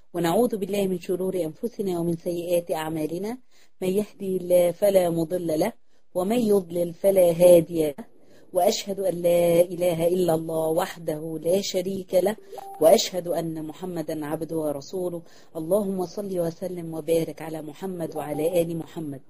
ونعوذ بالله من شرور أنفسنا ومن سيئات أعمالنا من يهدي الله فلا مضل له ومن يضلل فلا هادي له وأشهد أن لا إله إلا الله وحده لا شريك له وأشهد أن محمدا عبده ورسوله اللهم صل وسلم وبارك على محمد وعلى آل محمد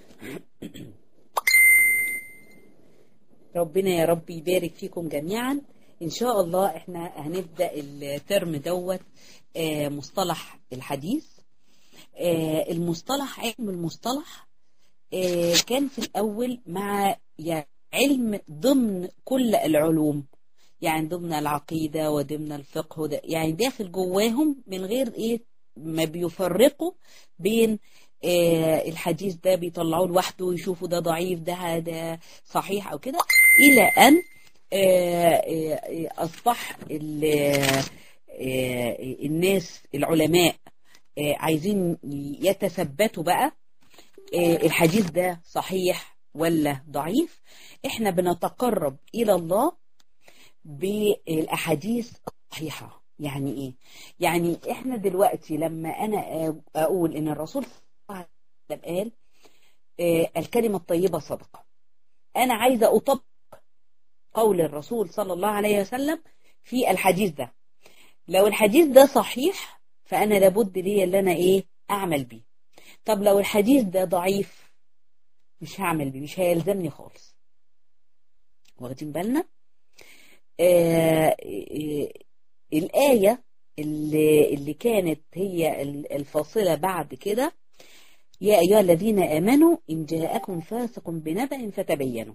ربنا يا رب يبارك فيكم جميعا إن شاء الله إحنا هنبدأ الترم دوت آه، مصطلح الحديث آه، المصطلح علم المصطلح آه، كان في الأول مع يعني علم ضمن كل العلوم يعني ضمن العقيدة وضمن الفقه وده يعني داخل جواهم من غير ايه ما بيفرقوا بين آه الحديث ده بيطلعوه لوحده ويشوفوا ده ضعيف ده ده صحيح او كده الى ان آه آه اصبح ال- آه الناس العلماء آه عايزين يتثبتوا بقى آه الحديث ده صحيح ولا ضعيف احنا بنتقرب الى الله بالاحاديث الصحيحه يعني ايه يعني احنا دلوقتي لما انا اقول ان الرسول صلى الله عليه وسلم قال آه، الكلمه الطيبه صدقه انا عايزه اطبق قول الرسول صلى الله عليه وسلم في الحديث ده لو الحديث ده صحيح فانا لابد لي ان انا ايه اعمل بيه طب لو الحديث ده ضعيف مش هعمل بيه مش هيلزمني خالص واخدين بالنا آه آه الآية اللي, اللي كانت هي الفاصلة بعد كده يا أيها الذين آمنوا إن جاءكم فاسق بنبأ فتبينوا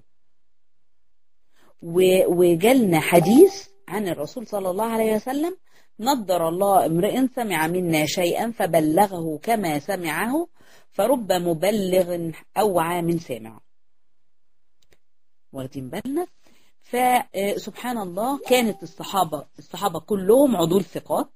و- وجالنا حديث عن الرسول صلى الله عليه وسلم نضر الله امرئ سمع منا شيئا فبلغه كما سمعه فرب مبلغ أوعى من سامع واخدين بالنا فسبحان الله كانت الصحابة الصحابة كلهم عدول ثقات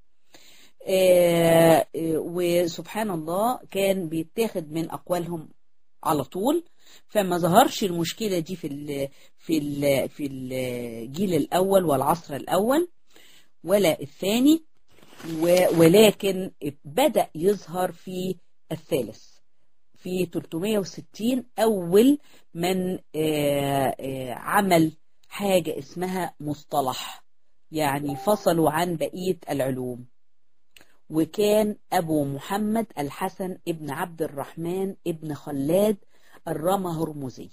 آه، آه، وسبحان الله كان بيتاخد من أقوالهم على طول فما ظهرش المشكلة دي في ال في ال في الجيل الأول والعصر الأول ولا الثاني و- ولكن بدأ يظهر في الثالث في 360 أول من آه، آه، عمل حاجة اسمها مصطلح يعني فصلوا عن بقية العلوم وكان أبو محمد الحسن ابن عبد الرحمن ابن خلاد الرمى هرمزي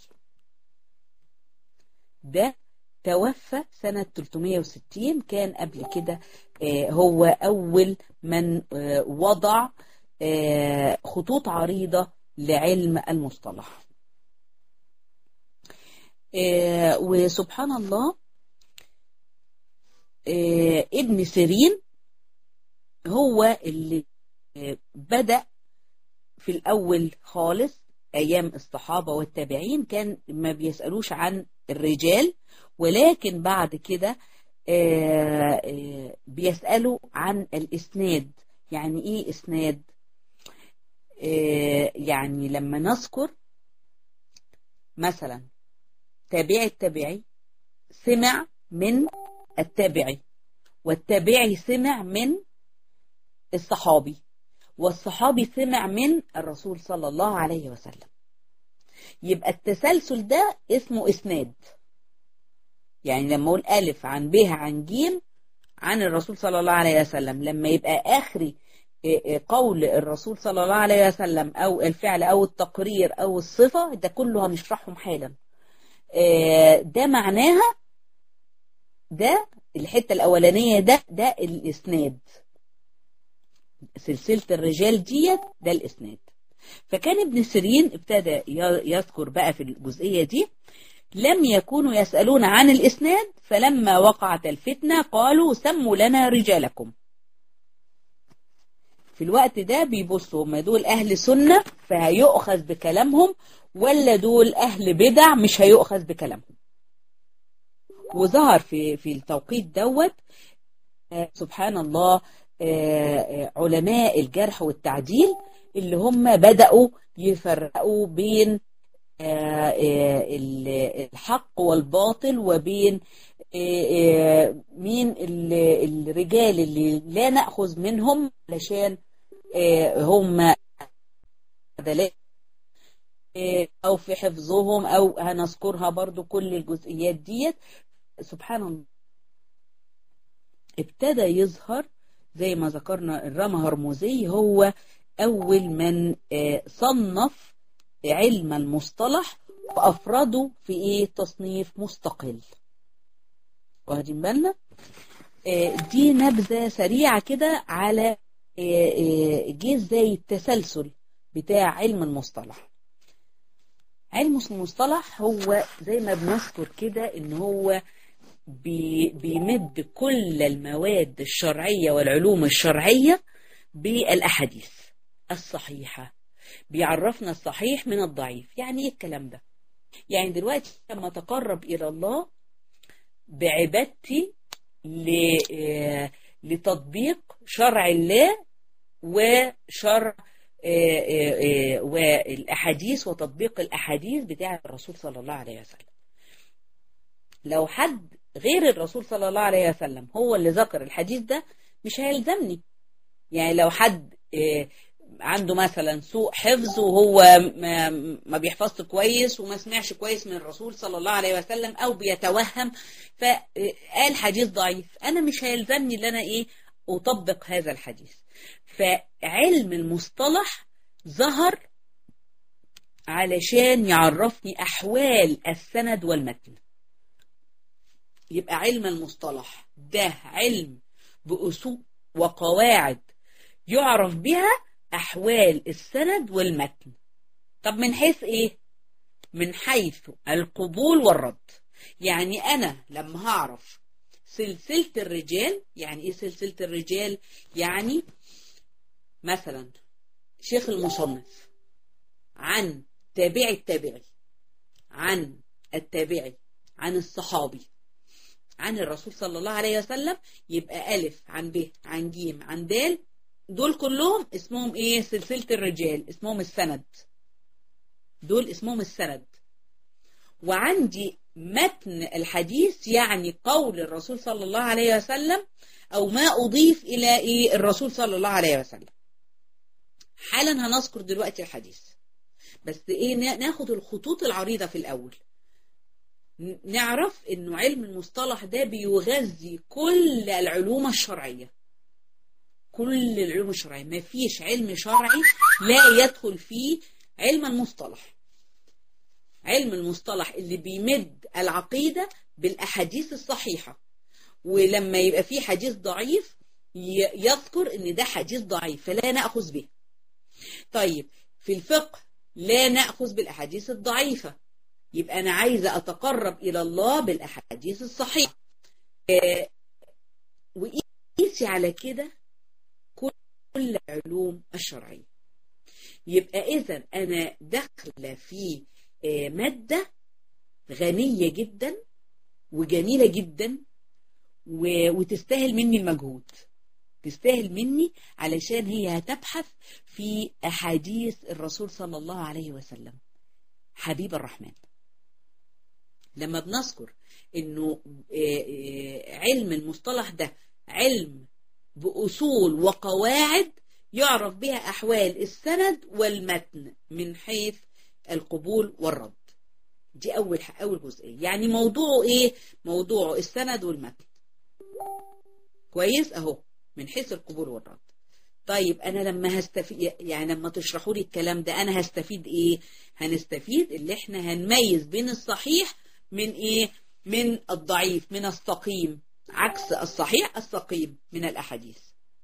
ده توفى سنة 360 كان قبل كده آه، هو أول من آه، وضع آه، خطوط عريضة لعلم المصطلح آه، وسبحان الله آه، ابن سيرين هو اللي آه، بدأ في الأول خالص أيام الصحابة والتابعين كان ما بيسألوش عن الرجال ولكن بعد كده آه، آه، بيسألوا عن الإسناد يعني إيه إسناد آه، يعني لما نذكر مثلا تابعي التابعي سمع من التابعي والتابعي سمع من الصحابي والصحابي سمع من الرسول صلى الله عليه وسلم يبقى التسلسل ده اسمه اسناد يعني لما اقول الف عن ب عن ج عن الرسول صلى الله عليه وسلم لما يبقى اخري إيه إيه قول الرسول صلى الله عليه وسلم او الفعل او التقرير او الصفه ده كله هنشرحهم حالا آه، ده معناها ده الحته الاولانيه ده ده الاسناد سلسله الرجال ديت ده الاسناد فكان ابن سيرين ابتدى ي- يذكر بقى في الجزئيه دي لم يكونوا يسالون عن الاسناد فلما وقعت الفتنه قالوا سموا لنا رجالكم في الوقت ده بيبصوا هم دول اهل سنه فهيؤخذ بكلامهم ولا دول اهل بدع مش هيؤخذ بكلامهم وظهر في في التوقيت دوت آه، سبحان الله آه، آه، علماء الجرح والتعديل اللي هم بدأوا يفرقوا بين الحق والباطل وبين مين الرجال اللي لا نأخذ منهم علشان هم دلائل أو في حفظهم أو هنذكرها برضو كل الجزئيات ديت سبحان الله ابتدى يظهر زي ما ذكرنا الرمى هرمزي هو أول من صنف علم المصطلح وأفرده في إيه تصنيف مستقل واخدين بالنا دي نبذة سريعة كده على جه ازاي التسلسل بتاع علم المصطلح علم المصطلح هو زي ما بنذكر كده ان هو بي بيمد كل المواد الشرعية والعلوم الشرعية بالأحاديث الصحيحة بيعرفنا الصحيح من الضعيف يعني ايه الكلام ده يعني دلوقتي لما تقرب إلى الله بعبادتي لتطبيق شرع الله وشرع والأحاديث وتطبيق الأحاديث بتاعة الرسول صلى الله عليه وسلم لو حد غير الرسول صلى الله عليه وسلم هو اللي ذكر الحديث ده مش هيلزمني يعني لو حد عنده مثلا سوء حفظ وهو ما بيحفظش كويس وما سمعش كويس من الرسول صلى الله عليه وسلم او بيتوهم فقال حديث ضعيف انا مش هيلزمني ان انا ايه اطبق هذا الحديث فعلم المصطلح ظهر علشان يعرفني احوال السند والمتن يبقى علم المصطلح ده علم باصول وقواعد يعرف بها أحوال السند والمتن طب من حيث إيه؟ من حيث القبول والرد يعني أنا لما هعرف سلسلة الرجال يعني إيه سلسلة الرجال؟ يعني مثلا شيخ المصنف عن تابعي التابعي عن التابعي عن الصحابي عن الرسول صلى الله عليه وسلم يبقى ألف عن ب عن ج عن د دول كلهم اسمهم ايه سلسلة الرجال اسمهم السند دول اسمهم السند وعندي متن الحديث يعني قول الرسول صلى الله عليه وسلم او ما اضيف الى ايه الرسول صلى الله عليه وسلم حالا هنذكر دلوقتي الحديث بس ايه ناخد الخطوط العريضة في الاول نعرف انه علم المصطلح ده بيغذي كل العلوم الشرعيه كل العلوم الشرعية ما فيش علم شرعي لا يدخل فيه علم المصطلح علم المصطلح اللي بيمد العقيدة بالأحاديث الصحيحة ولما يبقى فيه حديث ضعيف يذكر ان ده حديث ضعيف فلا نأخذ به طيب في الفقه لا نأخذ بالأحاديث الضعيفة يبقى أنا عايزة أتقرب إلى الله بالأحاديث الصحيحة وقيسي على كده كل العلوم الشرعية يبقى إذا أنا داخلة في مادة غنية جدا وجميلة جدا وتستاهل مني المجهود تستاهل مني علشان هي هتبحث في أحاديث الرسول صلى الله عليه وسلم حبيب الرحمن لما بنذكر انه علم المصطلح ده علم بأصول وقواعد يعرف بها أحوال السند والمتن من حيث القبول والرد دي أول أول جزئية يعني موضوعه إيه؟ موضوعه السند والمتن كويس أهو من حيث القبول والرد طيب أنا لما هستفيد يعني لما تشرحوا لي الكلام ده أنا هستفيد إيه؟ هنستفيد اللي إحنا هنميز بين الصحيح من إيه؟ من الضعيف من السقيم عكس الصحيح السقيم من الأحاديث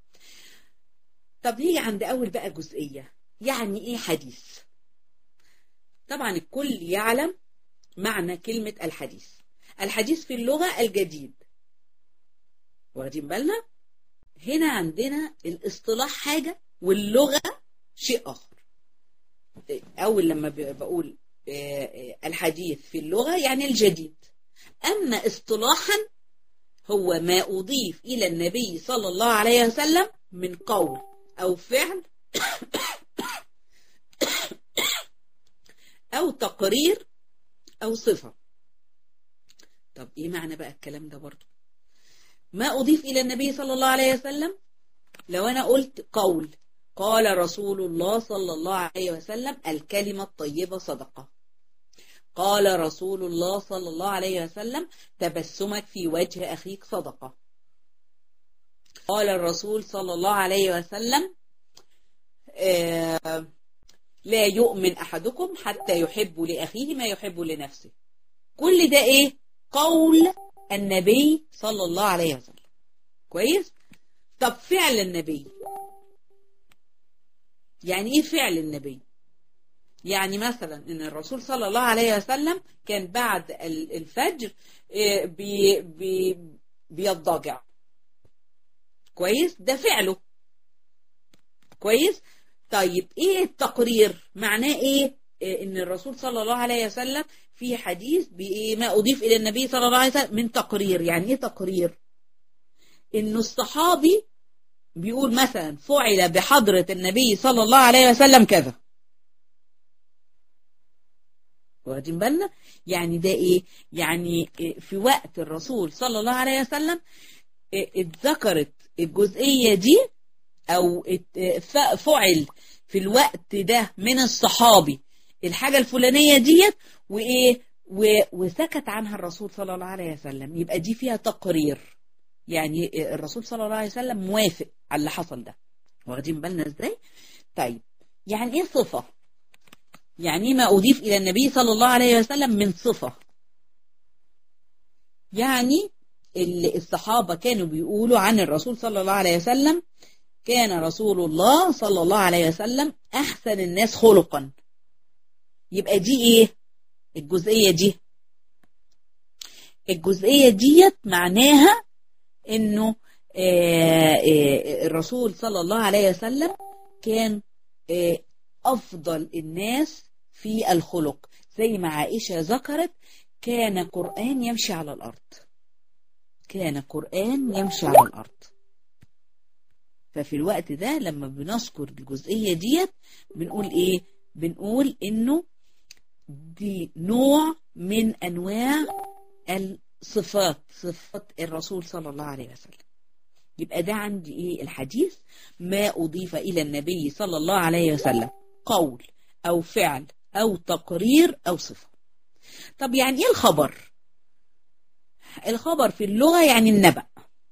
طب نيجي عند أول بقى جزئية يعني إيه حديث طبعا الكل يعلم معنى كلمة الحديث الحديث في اللغة الجديد واخدين بالنا هنا عندنا الاصطلاح حاجة واللغة شيء آخر أول لما بقول الحديث في اللغة يعني الجديد أما اصطلاحا هو ما أضيف إلى النبي صلى الله عليه وسلم من قول أو فعل أو تقرير أو صفة طب إيه معنى بقى الكلام ده برضو ما أضيف إلى النبي صلى الله عليه وسلم لو أنا قلت قول قال رسول الله صلى الله عليه وسلم الكلمة الطيبة صدقة قال رسول الله صلى الله عليه وسلم تبسمك في وجه أخيك صدقة قال الرسول صلى الله عليه وسلم آه لا يؤمن أحدكم حتى يحب لأخيه ما يحب لنفسه كل ده إيه قول النبي صلى الله عليه وسلم كويس طب فعل النبي يعني ايه فعل النبي يعني مثلا ان الرسول صلى الله عليه وسلم كان بعد الفجر بي بي بيضجع كويس ده فعله كويس طيب ايه التقرير معناه ايه ان الرسول صلى الله عليه وسلم في حديث بايه ما اضيف الى النبي صلى الله عليه وسلم من تقرير يعني ايه تقرير انه الصحابي بيقول مثلا فعل بحضرة النبي صلى الله عليه وسلم كذا واخدين بالنا يعني ده ايه يعني في وقت الرسول صلى الله عليه وسلم اتذكرت الجزئية دي او فعل في الوقت ده من الصحابي الحاجة الفلانية ديت وايه وسكت عنها الرسول صلى الله عليه وسلم يبقى دي فيها تقرير يعني الرسول صلى الله عليه وسلم موافق على اللي حصل ده واخدين بالنا ازاي طيب يعني ايه صفة يعني ما أضيف إلى النبي صلى الله عليه وسلم من صفة يعني اللي الصحابة كانوا بيقولوا عن الرسول صلى الله عليه وسلم كان رسول الله صلى الله عليه وسلم أحسن الناس خلقا يبقى دي إيه الجزئية دي الجزئية ديت معناها انه الرسول صلى الله عليه وسلم كان افضل الناس في الخلق زي ما عائشة ذكرت كان قرآن يمشي على الارض كان قرآن يمشي على الارض ففي الوقت ده لما بنذكر الجزئية ديت بنقول ايه بنقول انه دي نوع من انواع صفات صفات الرسول صلى الله عليه وسلم يبقى ده عندي ايه الحديث ما اضيف الى النبي صلى الله عليه وسلم قول او فعل او تقرير او صفه طب يعني ايه الخبر الخبر في اللغه يعني النبأ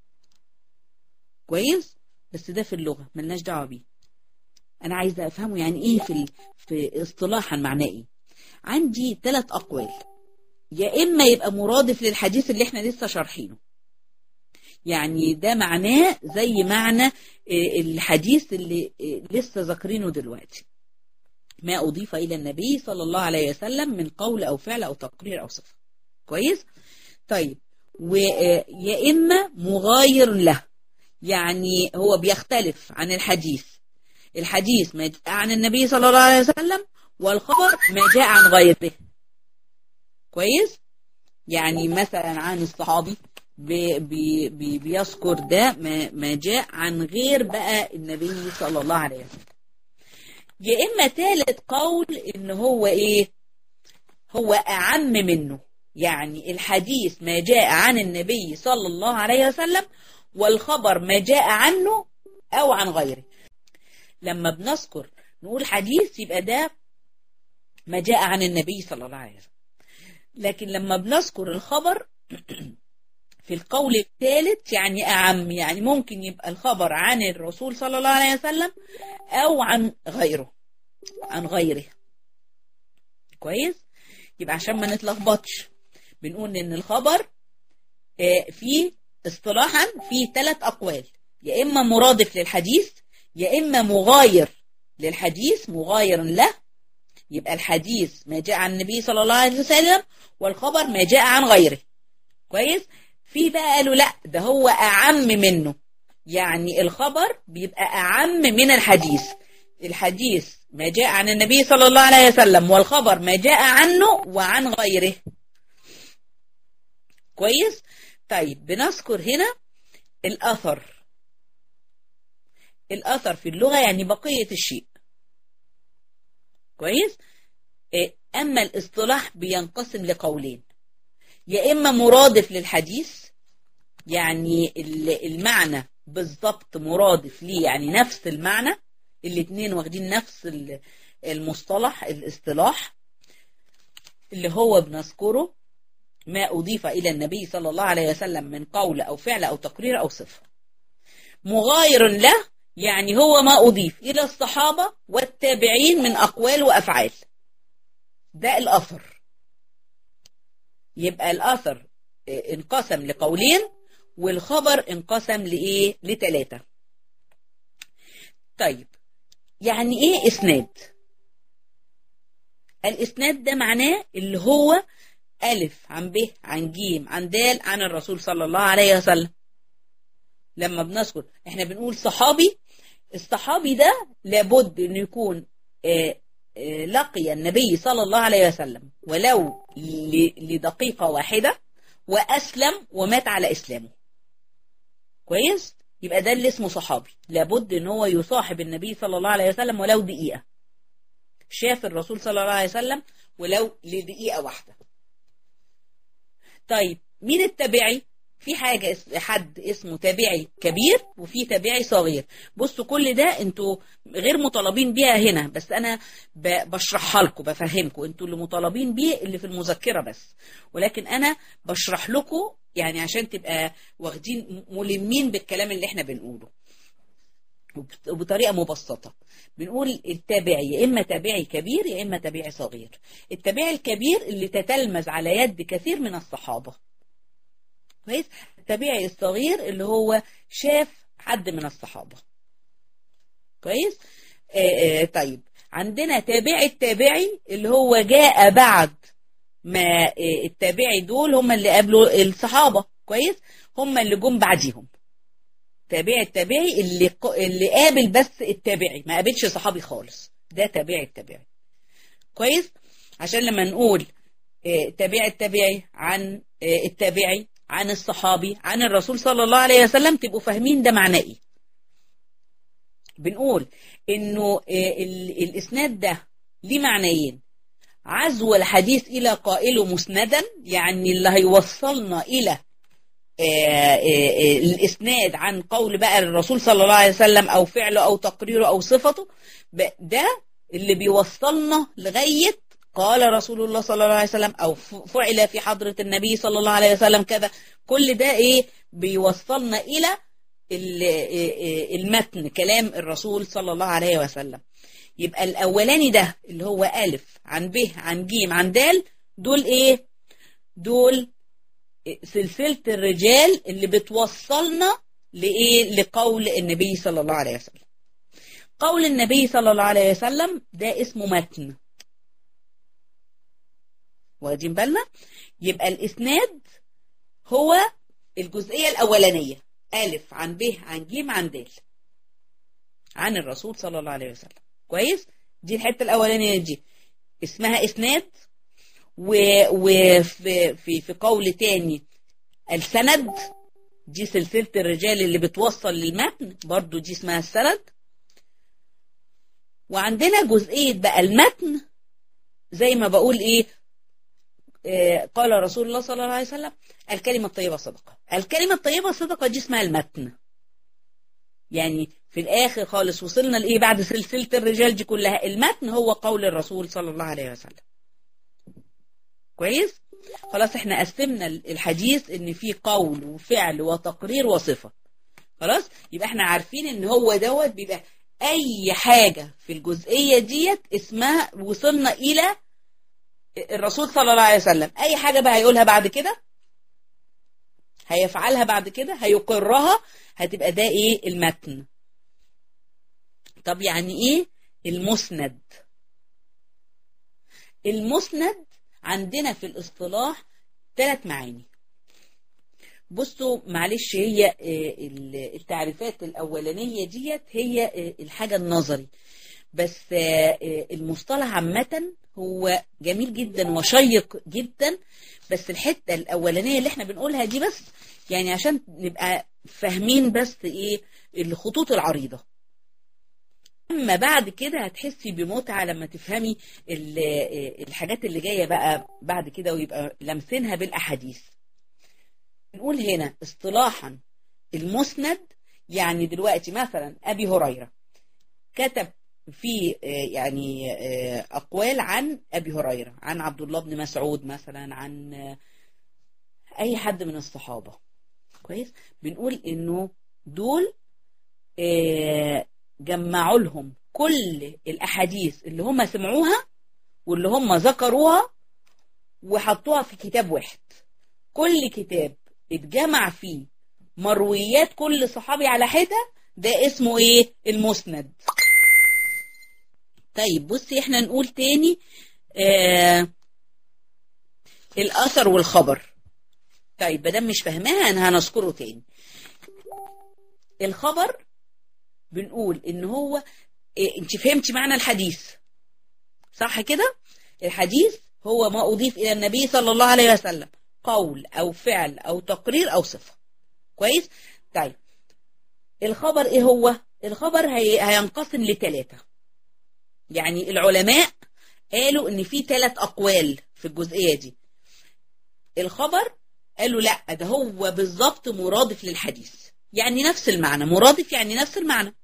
كويس بس ده في اللغه ملناش دعوه بيه انا عايزه افهمه يعني ايه في في اصطلاحا معناه ايه عندي ثلاث اقوال يا إما يبقى مرادف للحديث اللي احنا لسه شارحينه يعني ده معناه زي معنى الحديث اللي لسه ذاكرينه دلوقتي ما أضيف إلى النبي صلى الله عليه وسلم من قول أو فعل أو تقرير أو صفة كويس طيب ويا إما مغاير له يعني هو بيختلف عن الحديث الحديث ما جاء عن النبي صلى الله عليه وسلم والخبر ما جاء عن غيره كويس يعني مثلا عن الصحابي بي بي بي بيذكر ده ما, ما جاء عن غير بقى النبي صلى الله عليه وسلم يا اما ثالث قول ان هو ايه هو اعم منه يعني الحديث ما جاء عن النبي صلى الله عليه وسلم والخبر ما جاء عنه او عن غيره لما بنذكر نقول حديث يبقى ده ما جاء عن النبي صلى الله عليه وسلم لكن لما بنذكر الخبر في القول الثالث يعني أعم يعني ممكن يبقى الخبر عن الرسول صلى الله عليه وسلم أو عن غيره عن غيره كويس يبقى عشان ما نتلخبطش بنقول إن الخبر في اصطلاحا في ثلاث أقوال يا إما مرادف للحديث يا إما مغاير للحديث مغاير له يبقى الحديث ما جاء عن النبي صلى الله عليه وسلم والخبر ما جاء عن غيره كويس في بقى قالوا لا ده هو أعم منه يعني الخبر بيبقى أعم من الحديث الحديث ما جاء عن النبي صلى الله عليه وسلم والخبر ما جاء عنه وعن غيره كويس طيب بنذكر هنا الأثر الأثر في اللغة يعني بقية الشيء كويس أما الاصطلاح بينقسم لقولين يا إما مرادف للحديث يعني المعنى بالضبط مرادف ليه يعني نفس المعنى الاتنين واخدين نفس المصطلح الاصطلاح اللي هو بنذكره ما أضيف إلى النبي صلى الله عليه وسلم من قول أو فعل أو تقرير أو صفة مغاير له يعني هو ما أضيف إلى الصحابة والتابعين من أقوال وأفعال ده الأثر يبقى الأثر انقسم لقولين والخبر انقسم لإيه لتلاتة طيب يعني إيه إسناد الإسناد ده معناه اللي هو ألف عن ب عن ج عن د عن الرسول صلى الله عليه وسلم لما بنذكر احنا بنقول صحابي الصحابي ده لابد انه يكون آآ آآ لقي النبي صلى الله عليه وسلم ولو لدقيقة واحدة وأسلم ومات على إسلامه كويس يبقى ده اللي اسمه صحابي لابد ان هو يصاحب النبي صلى الله عليه وسلم ولو دقيقة شاف الرسول صلى الله عليه وسلم ولو لدقيقة واحدة طيب مين التابعي في حاجة حد اسمه تابعي كبير وفي تابعي صغير بصوا كل ده انتوا غير مطالبين بيها هنا بس انا بشرحها لكم بفهمكم انتوا اللي مطالبين بيه اللي في المذكرة بس ولكن انا بشرح لكم يعني عشان تبقى واخدين ملمين بالكلام اللي احنا بنقوله وبطريقة مبسطة بنقول التابعي يا إما تابعي كبير يا إما تابعي صغير التابعي الكبير اللي تتلمذ على يد كثير من الصحابة كويس التابعي الصغير اللي هو شاف حد من الصحابة كويس آه آه طيب عندنا تابعي التابعي اللي هو جاء بعد ما آه التابعي دول هم اللي قابلوا الصحابة كويس هم اللي جم بعديهم تابعي التابعي اللي اللي قابل بس التابعي ما قابلش صحابي خالص ده تابعي التابعي كويس عشان لما نقول تابعي التابعي عن التابعي عن الصحابي عن الرسول صلى الله عليه وسلم تبقوا فاهمين ده معناه ايه بنقول انه الاسناد ده ليه معنيين عزو الحديث الى قائله مسندا يعني اللي هيوصلنا الى الاسناد عن قول بقى الرسول صلى الله عليه وسلم او فعله او تقريره او صفته ده اللي بيوصلنا لغايه قال رسول الله صلى الله عليه وسلم او فعل في حضره النبي صلى الله عليه وسلم كذا كل ده ايه بيوصلنا الى المتن كلام الرسول صلى الله عليه وسلم يبقى الاولاني ده اللي هو الف عن ب عن ج عن د دول ايه دول سلسلة الرجال اللي بتوصلنا لإيه لقول النبي صلى الله عليه وسلم قول النبي صلى الله عليه وسلم ده اسمه متن واخدين بالنا يبقى الإسناد هو الجزئية الأولانية ألف عن ب عن ج عن د عن الرسول صلى الله عليه وسلم كويس دي الحتة الأولانية دي اسمها إسناد وفي في في قول تاني السند دي سلسلة الرجال اللي بتوصل للمتن برضو دي اسمها السند وعندنا جزئية بقى المتن زي ما بقول ايه آه قال رسول الله صلى الله عليه وسلم الكلمة الطيبة صدقة الكلمة الطيبة صدقة دي اسمها المتن يعني في الآخر خالص وصلنا لإيه بعد سلسلة الرجال دي كلها المتن هو قول الرسول صلى الله عليه وسلم كويس خلاص احنا قسمنا الحديث ان في قول وفعل وتقرير وصفة خلاص يبقى احنا عارفين ان هو دوت بيبقى اي حاجة في الجزئية ديت اسمها وصلنا الى الرسول صلى الله عليه وسلم اي حاجة بقى هيقولها بعد كده هيفعلها بعد كده هيقرها هتبقى ده ايه المتن طب يعني ايه المسند المسند عندنا في الاصطلاح ثلاث معاني بصوا معلش هي التعريفات الأولانية ديت هي الحاجة النظري بس المصطلح عامة هو جميل جدا وشيق جدا بس الحتة الأولانية اللي احنا بنقولها دي بس يعني عشان نبقى فاهمين بس ايه الخطوط العريضة اما بعد كده هتحسي بمتعه لما تفهمي الحاجات اللي جايه بقى بعد كده ويبقى لمسينها بالاحاديث نقول هنا اصطلاحا المسند يعني دلوقتي مثلا ابي هريره كتب في يعني اقوال عن ابي هريره عن عبد الله بن مسعود مثلا عن اي حد من الصحابه كويس بنقول انه دول جمعوا لهم كل الاحاديث اللي هم سمعوها واللي هم ذكروها وحطوها في كتاب واحد كل كتاب اتجمع فيه مرويات كل صحابي على حده ده اسمه ايه المسند طيب بصي احنا نقول تاني آه الاثر والخبر طيب بدل مش فاهماها انا هنذكره تاني الخبر بنقول ان هو إيه انت فهمتي معنى الحديث صح كده الحديث هو ما اضيف الى النبي صلى الله عليه وسلم قول او فعل او تقرير او صفه كويس طيب الخبر ايه هو الخبر هي... هينقسم لثلاثه يعني العلماء قالوا ان في ثلاث اقوال في الجزئيه دي الخبر قالوا لا ده هو بالظبط مرادف للحديث يعني نفس المعنى مرادف يعني نفس المعنى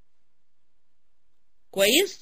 كويس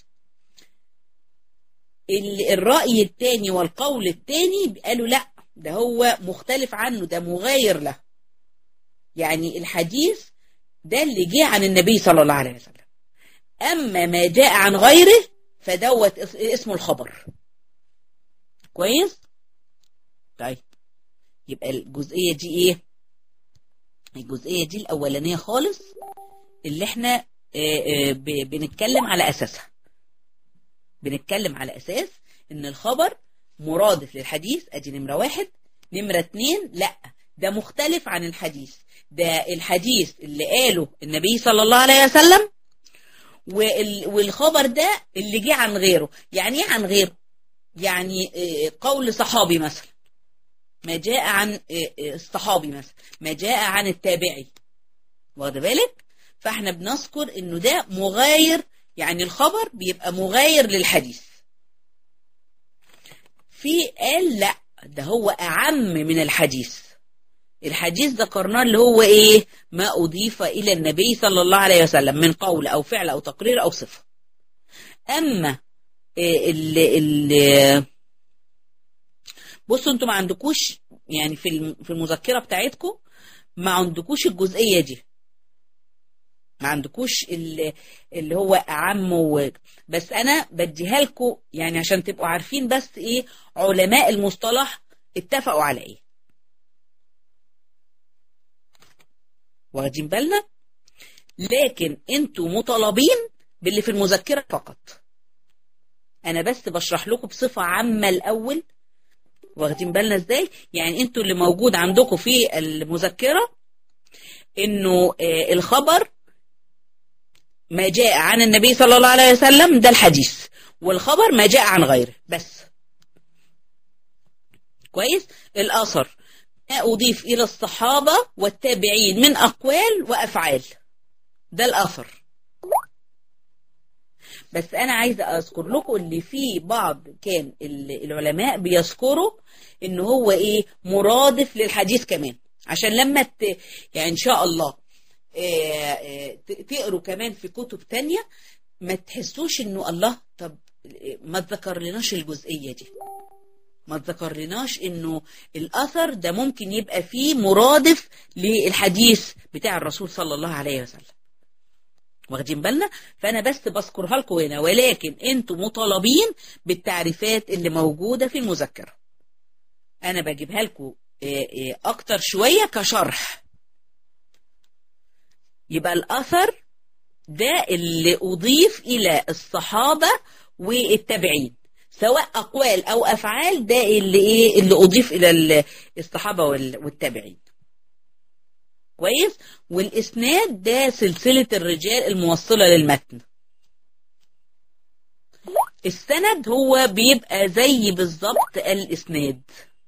الرأي الثاني والقول الثاني قالوا لا ده هو مختلف عنه ده مغاير له يعني الحديث ده اللي جه عن النبي صلى الله عليه وسلم أما ما جاء عن غيره فدوت اسمه الخبر كويس طيب يبقى الجزئية دي ايه الجزئية دي الأولانية خالص اللي احنا بنتكلم على أساسها بنتكلم على أساس إن الخبر مرادف للحديث أدي نمرة واحد نمرة اتنين لأ ده مختلف عن الحديث ده الحديث اللي قاله النبي صلى الله عليه وسلم والخبر ده اللي جه عن غيره يعني ايه عن غيره يعني قول صحابي مثلا ما جاء عن الصحابي مثلا ما جاء عن التابعي واخد بالك فاحنا بنذكر انه ده مغاير يعني الخبر بيبقى مغاير للحديث في قال لا ده هو اعم من الحديث الحديث ذكرناه اللي هو ايه ما اضيف الى النبي صلى الله عليه وسلم من قول او فعل او تقرير او صفه اما ال ال بصوا انتوا ما عندكوش يعني في في المذكره بتاعتكم ما عندكوش الجزئيه دي ما عندكوش اللي هو اعم بس انا بديها لكم يعني عشان تبقوا عارفين بس ايه علماء المصطلح اتفقوا على ايه واخدين بالنا لكن انتوا مطالبين باللي في المذكره فقط انا بس بشرح لكم بصفه عامه الاول واخدين بالنا ازاي يعني انتوا اللي موجود عندكم في المذكره انه آه الخبر ما جاء عن النبي صلى الله عليه وسلم ده الحديث والخبر ما جاء عن غيره بس كويس الاثر ما اضيف الى الصحابه والتابعين من اقوال وافعال ده الاثر بس انا عايزه اذكر لكم اللي في بعض كان العلماء بيذكروا ان هو ايه مرادف للحديث كمان عشان لما ت... يعني ان شاء الله تقروا كمان في كتب تانية ما تحسوش انه الله طب ما تذكر لناش الجزئية دي ما تذكر لناش انه الاثر ده ممكن يبقى فيه مرادف للحديث بتاع الرسول صلى الله عليه وسلم واخدين بالنا فانا بس بذكرها لكم هنا ولكن انتم مطالبين بالتعريفات اللي موجوده في المذكره انا بجيبها لكم اكتر شويه كشرح يبقى الاثر ده اللي اضيف الى الصحابه والتابعين سواء اقوال او افعال ده اللي ايه اللي اضيف الى الصحابه والتابعين كويس والاسناد ده سلسله الرجال الموصله للمتن السند هو بيبقى زي بالظبط الاسناد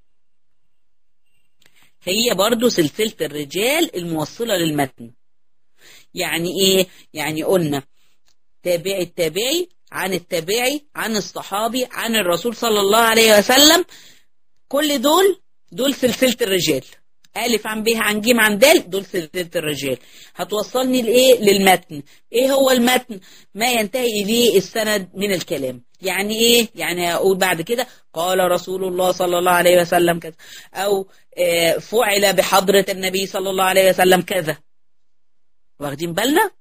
هي برضو سلسله الرجال الموصله للمتن يعني ايه يعني قلنا تابعي التابعي عن التابعي عن الصحابي عن الرسول صلى الله عليه وسلم كل دول دول سلسلة الرجال ألف عن به عن جيم عن دال دول سلسلة الرجال هتوصلني لإيه للمتن إيه هو المتن ما ينتهي إليه السند من الكلام يعني إيه يعني أقول بعد كده قال رسول الله صلى الله عليه وسلم كذا أو آه، فعل بحضرة النبي صلى الله عليه وسلم كذا واخدين بالنا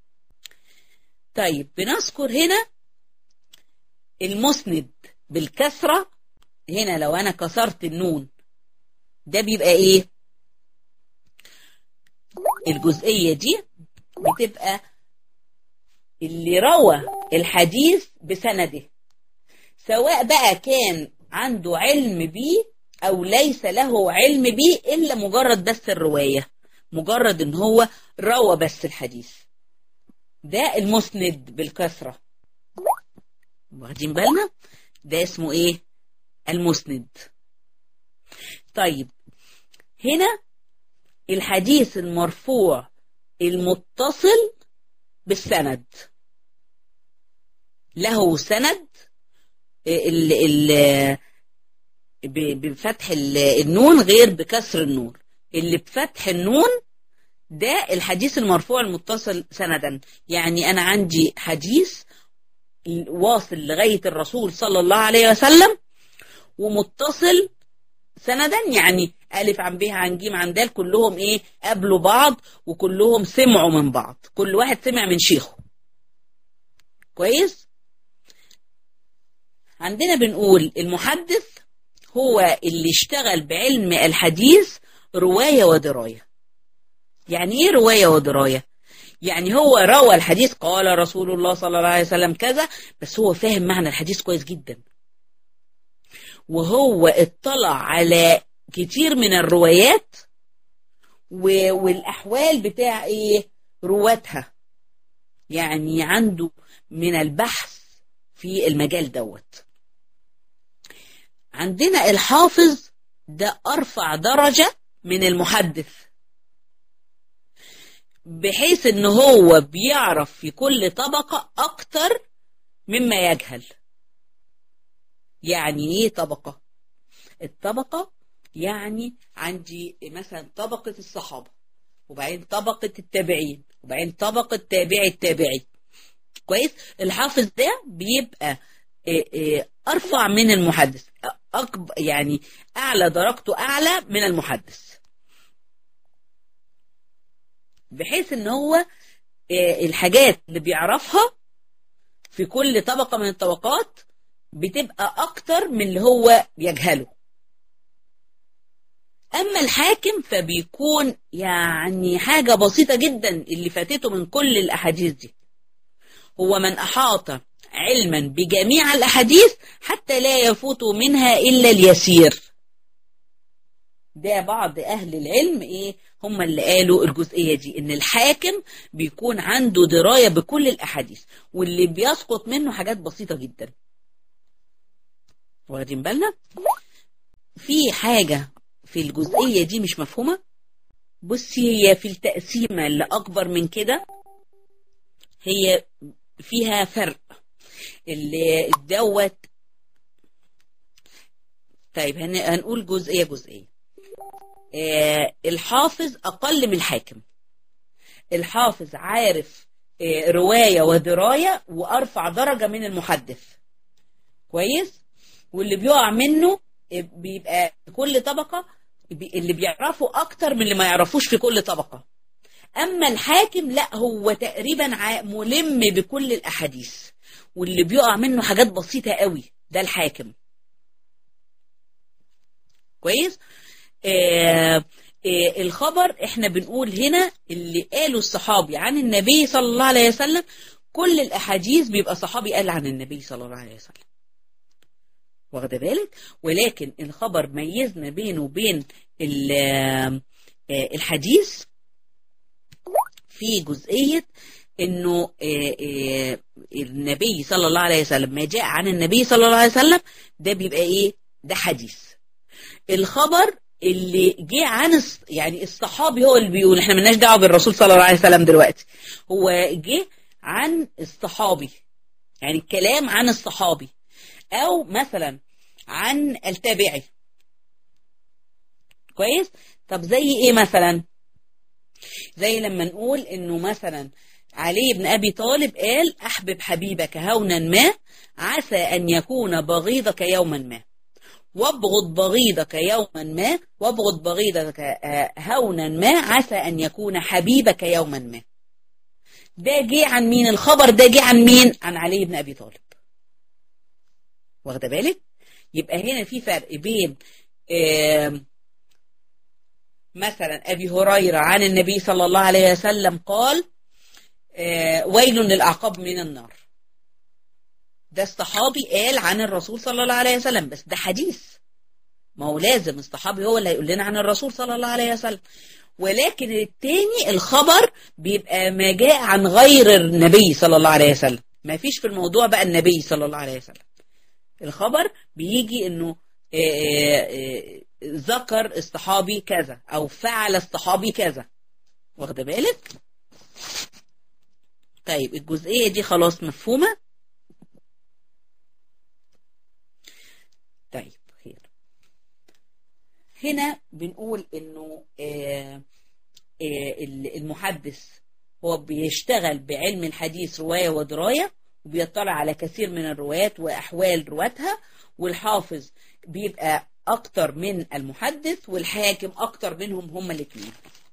طيب بنذكر هنا المسند بالكسرة هنا لو أنا كسرت النون ده بيبقى إيه الجزئية دي بتبقى اللي روى الحديث بسنده سواء بقى كان عنده علم بيه أو ليس له علم بيه إلا مجرد بس الرواية مجرد إن هو روى بس الحديث ده المسند بالكسرة واخدين بالنا ده اسمه ايه المسند طيب هنا الحديث المرفوع المتصل بالسند له سند ال ال بفتح النون غير بكسر النون اللي بفتح النون ده الحديث المرفوع المتصل سندا يعني أنا عندي حديث واصل لغاية الرسول صلى الله عليه وسلم ومتصل سندا يعني ألف عن به عن جيم عن دال كلهم إيه قابلوا بعض وكلهم سمعوا من بعض كل واحد سمع من شيخه كويس عندنا بنقول المحدث هو اللي اشتغل بعلم الحديث رواية ودراية يعني ايه رواية ودراية يعني هو روى الحديث قال رسول الله صلى الله عليه وسلم كذا بس هو فاهم معنى الحديث كويس جدا وهو اطلع على كتير من الروايات والأحوال بتاع ايه رواتها يعني عنده من البحث في المجال دوت عندنا الحافظ ده أرفع درجة من المحدث بحيث ان هو بيعرف في كل طبقة اكتر مما يجهل يعني ايه طبقة الطبقة يعني عندي مثلا طبقة الصحابة وبعدين طبقة التابعين وبعدين طبقة تابعي التابعي كويس الحافظ ده بيبقى ارفع من المحدث أكبر يعني اعلى درجته اعلى من المحدث بحيث ان هو الحاجات اللي بيعرفها في كل طبقة من الطبقات بتبقى اكتر من اللي هو يجهله اما الحاكم فبيكون يعني حاجة بسيطة جدا اللي فاتته من كل الاحاديث دي هو من احاط علما بجميع الاحاديث حتى لا يفوت منها الا اليسير ده بعض أهل العلم إيه هم اللي قالوا الجزئية دي إن الحاكم بيكون عنده دراية بكل الأحاديث واللي بيسقط منه حاجات بسيطة جدا واخدين بالنا في حاجة في الجزئية دي مش مفهومة بصي هي في التقسيمة اللي أكبر من كده هي فيها فرق اللي دوت طيب هنقول جزئية جزئية الحافظ أقل من الحاكم الحافظ عارف رواية ودراية وأرفع درجة من المحدث كويس واللي بيقع منه بيبقى كل طبقة اللي بيعرفوا أكتر من اللي ما يعرفوش في كل طبقة أما الحاكم لا هو تقريبا ملم بكل الأحاديث واللي بيقع منه حاجات بسيطة قوي ده الحاكم كويس آه آه الخبر احنا بنقول هنا اللي قاله الصحابي عن النبي صلى الله عليه وسلم كل الاحاديث بيبقى صحابي قال عن النبي صلى الله عليه وسلم واخده بالك ولكن الخبر ميزنا بينه وبين آه الحديث في جزئيه انه النبي صلى الله عليه وسلم ما جاء عن النبي صلى الله عليه وسلم ده بيبقى ايه ده حديث الخبر اللي جه عن يعني الصحابي هو اللي بيقول احنا ملناش دعوه بالرسول صلى الله عليه وسلم دلوقتي هو جه عن الصحابي يعني الكلام عن الصحابي او مثلا عن التابعي كويس طب زي ايه مثلا زي لما نقول انه مثلا علي بن ابي طالب قال احبب حبيبك هونا ما عسى ان يكون بغيضك يوما ما وابغض بغيضك يوما ما وابغض بغيضك هونا ما عسى ان يكون حبيبك يوما ما ده جه عن مين الخبر ده جه عن مين عن علي بن ابي طالب واخده بالك يبقى هنا في فرق بين مثلا ابي هريره عن النبي صلى الله عليه وسلم قال ويل للاعقاب من النار ده الصحابي قال عن الرسول صلى الله عليه وسلم بس ده حديث ما هو لازم الصحابي هو اللي هيقول لنا عن الرسول صلى الله عليه وسلم ولكن التاني الخبر بيبقى ما جاء عن غير النبي صلى الله عليه وسلم ما فيش في الموضوع بقى النبي صلى الله عليه وسلم الخبر بيجي انه ذكر الصحابي كذا او فعل الصحابي كذا واخده بالك طيب الجزئيه دي خلاص مفهومه طيب خير هنا بنقول انه آه آه المحدث هو بيشتغل بعلم الحديث روايه ودرايه وبيطلع على كثير من الروايات واحوال رواتها والحافظ بيبقى اكتر من المحدث والحاكم اكتر منهم هما الاثنين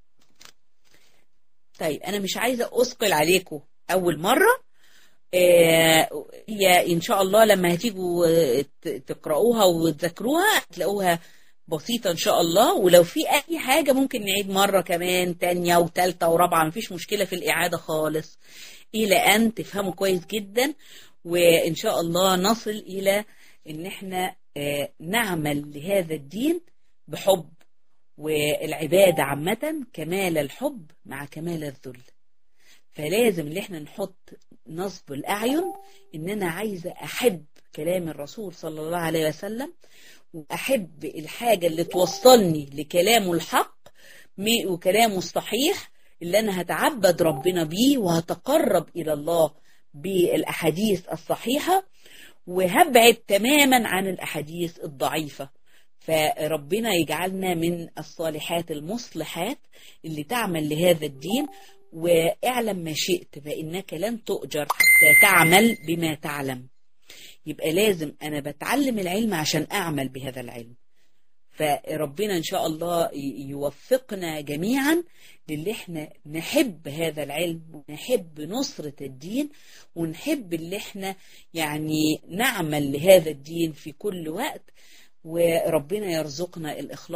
طيب انا مش عايزه اثقل عليكم اول مره آه هي ان شاء الله لما هتيجوا تقرأوها وتذاكروها هتلاقوها بسيطة ان شاء الله ولو في اي حاجة ممكن نعيد مرة كمان تانية وتالتة ورابعة مفيش مشكلة في الاعادة خالص الى ان تفهموا كويس جدا وان شاء الله نصل الى ان احنا آه نعمل لهذا الدين بحب والعبادة عامة كمال الحب مع كمال الذل فلازم ان احنا نحط نصب الاعين ان انا عايزه احب كلام الرسول صلى الله عليه وسلم واحب الحاجه اللي توصلني لكلامه الحق وكلامه الصحيح اللي انا هتعبد ربنا بيه وهتقرب الى الله بالاحاديث الصحيحه وهبعد تماما عن الاحاديث الضعيفه فربنا يجعلنا من الصالحات المصلحات اللي تعمل لهذا الدين واعلم ما شئت فإنك لن تؤجر حتى تعمل بما تعلم يبقى لازم أنا بتعلم العلم عشان أعمل بهذا العلم فربنا إن شاء الله يوفقنا جميعا للي احنا نحب هذا العلم ونحب نصرة الدين ونحب اللي احنا يعني نعمل لهذا الدين في كل وقت وربنا يرزقنا الإخلاص